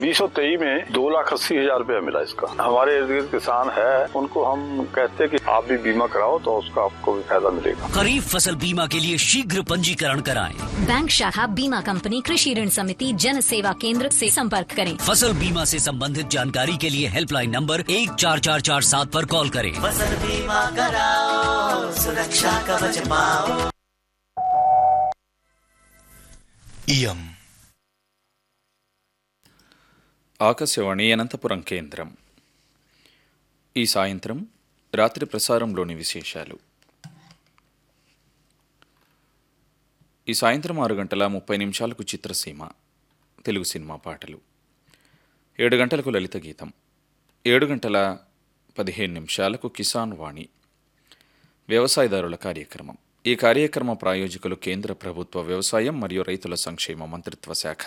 बीस सौ तेईस में दो लाख अस्सी हजार रुपया मिला इसका हमारे इर्द गिर्द किसान है उनको हम कहते हैं कि आप भी बीमा कराओ तो उसका आपको भी फायदा मिलेगा खरीफ फसल बीमा के लिए शीघ्र पंजीकरण कराएं बैंक शाखा बीमा कंपनी कृषि ऋण समिति जन सेवा केंद्र से संपर्क करें फसल बीमा से संबंधित जानकारी के लिए हेल्पलाइन नंबर एक चार चार चार सात पर कॉल करें फसल बीमा कराओ सुरक्षा कवच पाओ ఇయం ఆకాశవాణి అనంతపురం కేంద్రం ఈ సాయంత్రం రాత్రి ప్రసారంలోని విశేషాలు ఈ సాయంత్రం ఆరు గంటల ముప్పై నిమిషాలకు చిత్రసీమ తెలుగు సినిమా పాటలు ఏడు గంటలకు లలిత గీతం ఏడు గంటల పదిహేను నిమిషాలకు కిసాన్ వాణి వ్యవసాయదారుల కార్యక్రమం ఈ కార్యక్రమ ప్రాయోజకులు కేంద్ర ప్రభుత్వ వ్యవసాయం మరియు రైతుల సంక్షేమ మంత్రిత్వ శాఖ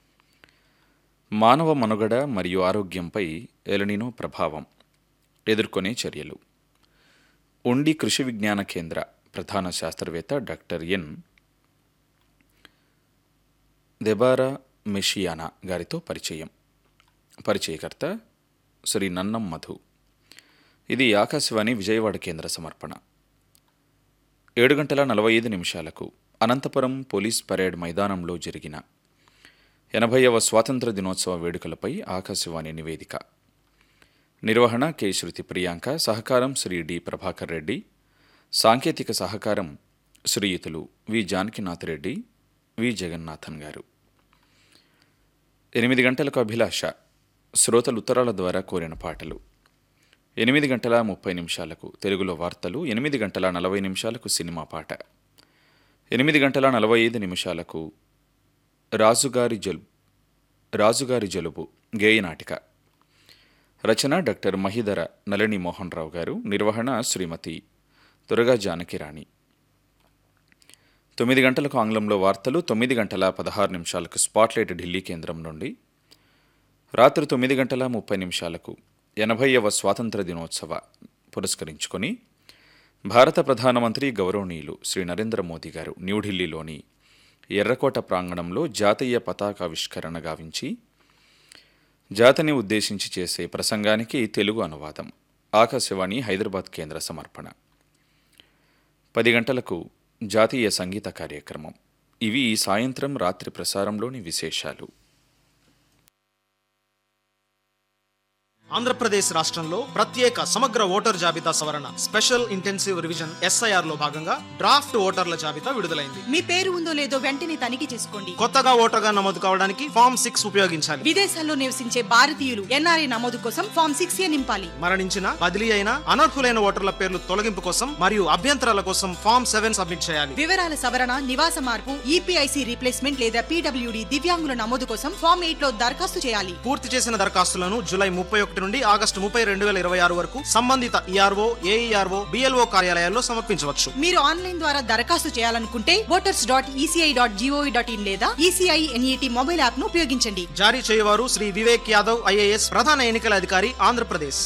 మానవ మనుగడ మరియు ఆరోగ్యంపై ఎలనినో ప్రభావం ఎదుర్కొనే చర్యలు ఉండి కృషి విజ్ఞాన కేంద్ర ప్రధాన శాస్త్రవేత్త డాక్టర్ ఎన్ దెబారా మెషియానా గారితో పరిచయం పరిచయకర్త శ్రీ నన్నం మధు ఇది ఆకాశవాణి విజయవాడ కేంద్ర సమర్పణ ఏడు గంటల నలభై ఐదు నిమిషాలకు అనంతపురం పోలీస్ పరేడ్ మైదానంలో జరిగిన ఎనభైవ స్వాతంత్ర దినోత్సవ వేడుకలపై ఆకాశవాణి నివేదిక నిర్వహణ కె శృతి ప్రియాంక సహకారం శ్రీ డి ప్రభాకర్ రెడ్డి సాంకేతిక సహకారం శ్రీయుతులు వి జానకినాథ్ రెడ్డి వి జగన్నాథన్ గారు ఎనిమిది గంటలకు అభిలాష శ్రోతలు ఉత్తరాల ద్వారా కోరిన పాటలు ఎనిమిది గంటల ముప్పై నిమిషాలకు తెలుగులో వార్తలు ఎనిమిది గంటల నలభై నిమిషాలకు సినిమా పాట ఎనిమిది గంటల నలభై ఐదు నిమిషాలకు రాజుగారి జలుబు రాజుగారి జలుబు గేయనాటిక రచన డాక్టర్ మహిధర నళిని మోహన్ రావు గారు నిర్వహణ శ్రీమతి దుర్గా జానకిరాణి తొమ్మిది గంటలకు ఆంగ్లంలో వార్తలు తొమ్మిది గంటల పదహారు నిమిషాలకు స్పాట్లైట్ ఢిల్లీ కేంద్రం నుండి రాత్రి తొమ్మిది గంటల ముప్పై నిమిషాలకు ఎనభైవ స్వాతంత్ర దినోత్సవ పురస్కరించుకొని భారత ప్రధానమంత్రి గౌరవనీయులు శ్రీ నరేంద్ర మోదీ గారు న్యూఢిల్లీలోని ఎర్రకోట ప్రాంగణంలో జాతీయ పతాకావిష్కరణ గావించి జాతిని ఉద్దేశించి చేసే ప్రసంగానికి తెలుగు అనువాదం ఆకాశవాణి హైదరాబాద్ కేంద్ర సమర్పణ పది గంటలకు జాతీయ సంగీత కార్యక్రమం ఇవి ఈ సాయంత్రం రాత్రి ప్రసారంలోని విశేషాలు ఆంధ్రప్రదేశ్ రాష్ట్రంలో ప్రత్యేక సమగ్ర ఓటర్ జాబితా సవరణ స్పెషల్ ఇంటెన్సివ్ రివిజన్ ఎస్ఐఆర్ లో భాగంగా డ్రాఫ్ట్ ఓటర్ల జాబితా విడుదలైంది మీ పేరు ఉందో లేదో వెంటనే తనిఖీ చేసుకోండి కొత్తగా ఓటర్గా నమోదు కావడానికి ఫామ్ సిక్స్ ఉపయోగించాలి విదేశాల్లో నివసించే భారతీయులు ఎన్ఆర్ఐ నమోదు కోసం ఫామ్ సిక్స్ ఏ నింపాలి మరణించిన బదిలీ అయిన అనర్హులైన ఓటర్ల పేర్లు తొలగింపు కోసం మరియు అభ్యంతరాల కోసం ఫామ్ సెవెన్ సబ్మిట్ చేయాలి వివరాల సవరణ నివాస మార్పు ఈపీఐసి రీప్లేస్మెంట్ లేదా పీడబ్ల్యూడి దివ్యాంగుల నమోదు కోసం ఫామ్ ఎయిట్ లో దరఖాస్తు చేయాలి పూర్తి చేసిన దరఖాస్తులను జూలై ముప్పై ఒకటి నుండి ఆగస్టు ముప్పై రెండు వేల ఇరవై ఆరు వరకు సంబంధిత ఈఆర్ఓ ఏఈఆర్ఓ బిఎల్ఓ కార్యాలయాల్లో సమర్పించవచ్చు మీరు ఆన్లైన్ ద్వారా దరఖాస్తు చేయాలనుకుంటే voters dot ECI dot GOV dot in లేదా ఈసీఐ ఎన్ఈటి మొబైల్ యాప్ ను ఉపయోగించండి జారీ చేయవారు శ్రీ వివేక్ యాదవ్ ఐఏఎస్ ప్రధాన ఎన్నికల అధికారి ఆంధ్రప్రదేశ్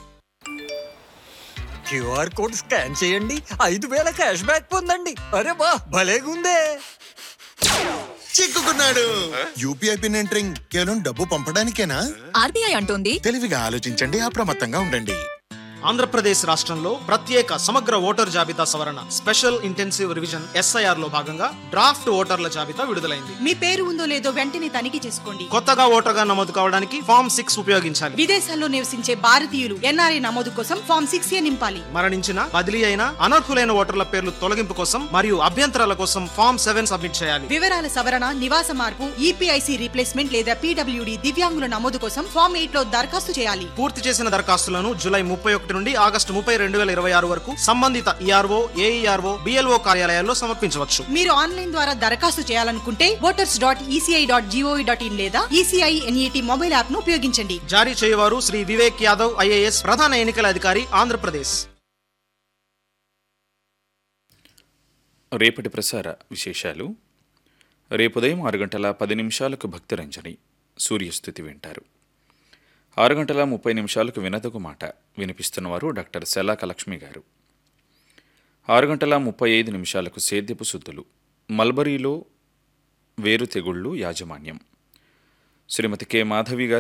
క్యూఆర్ కోడ్ స్కాన్ చేయండి ఐదు వేల క్యాష్ బ్యాక్ పొందండి అరే వా భలేగుందే చిక్కుకున్నాడు యూపీఐ పిన్ ఎంటరింగ్ కేవలం డబ్బు పంపడానికేనా ఆర్బీఐ అంటోంది తెలివిగా ఆలోచించండి అప్రమత్తంగా ఉండండి ఆంధ్రప్రదేశ్ రాష్ట్రంలో ప్రత్యేక సమగ్ర ఓటర్ జాబితా సవరణ స్పెషల్ ఇంటెన్సివ్ రివిజన్ ఎస్ఐఆర్ లో భాగంగా డ్రాఫ్ట్ ఓటర్ల జాబితా విడుదలైంది మీ పేరు ఉందో లేదో వెంటనే తనిఖీ చేసుకోండి కొత్తగా ఓటర్గా నమోదు కావడానికి ఫామ్ సిక్స్ ఉపయోగించాలి విదేశాల్లో నివసించే భారతీయులు ఎన్ఆర్ఐ నమోదు కోసం ఫామ్ సిక్స్ ఏ నింపాలి మరణించిన బదిలీ అయిన అనర్హులైన ఓటర్ల పేర్లు తొలగింపు కోసం మరియు అభ్యంతరాల కోసం ఫామ్ సెవెన్ సబ్మిట్ చేయాలి వివరాల సవరణ నివాస మార్పు ఈపీఐసి రీప్లేస్మెంట్ లేదా పీడబ్ల్యూడి దివ్యాంగుల నమోదు కోసం ఫామ్ ఎయిట్ లో దరఖాస్తు చేయాలి పూర్తి చేసిన దరఖాస్తులను జూలై ముప్పై ఒకటి నుండి ఆగస్టు ముప్పై రెండు వేల ఇరవై ఆరు వరకు సంబంధిత ఈఆర్ఓ ఏఈఆర్ఓ బిఎల్ఓ కార్యాలయాల్లో సమర్పించవచ్చు మీరు ఆన్లైన్ ద్వారా దరఖాస్తు చేయాలనుకుంటే voters dot ECI dot GOV dot in లేదా ఈసీఐ ఎన్ఈటి మొబైల్ యాప్ ను ఉపయోగించండి జారీ చేయవారు శ్రీ వివేక్ యాదవ్ ఐఏఎస్ ప్రధాన ఎన్నికల అధికారి ఆంధ్రప్రదేశ్ రేపటి ప్రసార విశేషాలు రేపు ఉదయం ఆరు గంటల పది నిమిషాలకు భక్తిరంజని సూర్యస్థుతి వింటారు ఆరు గంటల ముప్పై నిమిషాలకు వినదగు మాట వినిపిస్తున్నవారు డాక్టర్ శలాక లక్ష్మి గారు ఆరు గంటల ముప్పై ఐదు నిమిషాలకు సేద్యపు శుద్ధులు మల్బరీలో వేరు తెగుళ్ళు యాజమాన్యం శ్రీమతి కె మాధవి గారు